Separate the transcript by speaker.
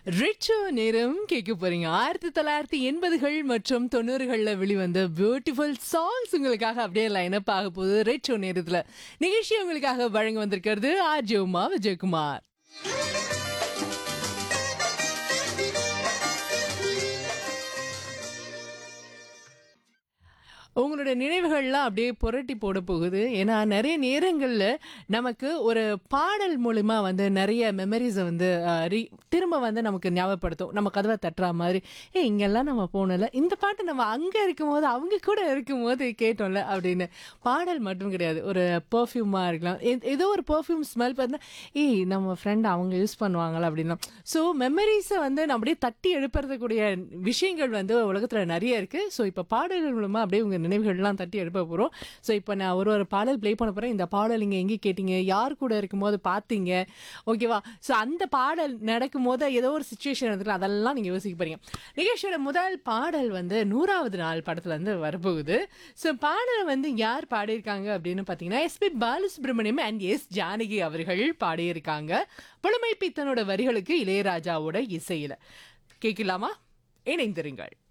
Speaker 1: ரிச்சோ நேரம் கேட்க போறீங்க ஆயிரத்தி தொள்ளாயிரத்தி எண்பதுகள் மற்றும் தொண்ணூறுகள்ல வெளிவந்த பியூட்டிஃபுல் சாங்ஸ் உங்களுக்காக அப்படியே லைனப் ஆக போகுது ரிச்சோ நேரத்துல நிகழ்ச்சி உங்களுக்காக வழங்க வந்திருக்கிறது ஆர்ஜி உமா விஜயகுமார் உங்களுடைய நினைவுகள்லாம் அப்படியே புரட்டி போட போகுது ஏன்னா நிறைய நேரங்களில் நமக்கு ஒரு பாடல் மூலிமா வந்து நிறைய மெமரிஸை வந்து அஹ், re- திரும்ப வந்து நமக்கு ஞாபகப்படுத்தும் நம்ம கதவை தட்டுற மாதிரி ஏ இங்கெல்லாம் நம்ம போனல இந்த பாட்டு நம்ம அங்கே இருக்கும்போது அவங்க கூட இருக்கும்போது கேட்டோம்ல அப்படின்னு பாடல் மட்டும் கிடையாது ஒரு பர்ஃப்யூமாக இருக்கலாம் எ- ஏதோ ஒரு பர்ஃப்யூம் ஸ்மெல் பார்த்தா ஏய் நம்ம ஃப்ரெண்ட் அவங்க யூஸ் பண்ணுவாங்களா அப்படின்னா ஸோ மெமரிஸை வந்து நம்ம அப்படியே தட்டி எழுப்புறதுக்கூடிய விஷயங்கள் வந்து உலகத்தில் நிறைய இருக்குது ஸோ இப்போ பாடல்கள் மூலமாக அப்படியே உங்கள் நினைவுகள்லாம் தட்டி எழுப்ப போகிறோம் ஸோ இப்போ நான் ஒரு ஒரு பாடல் ப்ளே பண்ண போகிறேன் இந்த பாடல் நீங்கள் எங்கே கேட்டீங்க யார் கூட இருக்கும்போது பார்த்தீங்க ஓகேவா ஸோ அந்த பாடல் நடக்கும்போது ஏதோ ஒரு சுச்சுவேஷன் இருந்துக்கலாம் அதெல்லாம் நீங்கள் யோசிக்க போறீங்க நிகழ்ச்சியோட முதல் பாடல் வந்து நூறாவது நாள் படத்துல இருந்து வரப்போகுது ஸோ பாடலை வந்து யார் பாடியிருக்காங்க அப்படின்னு பார்த்தீங்கன்னா S P Balasubrahmanyam and S Janaki அவர்கள் பாடியிருக்காங்க புலமை பித்தனோட வரிகளுக்கு இளையராஜாவோட இசையில கேட்கலாமா இணைந்திருங்கள்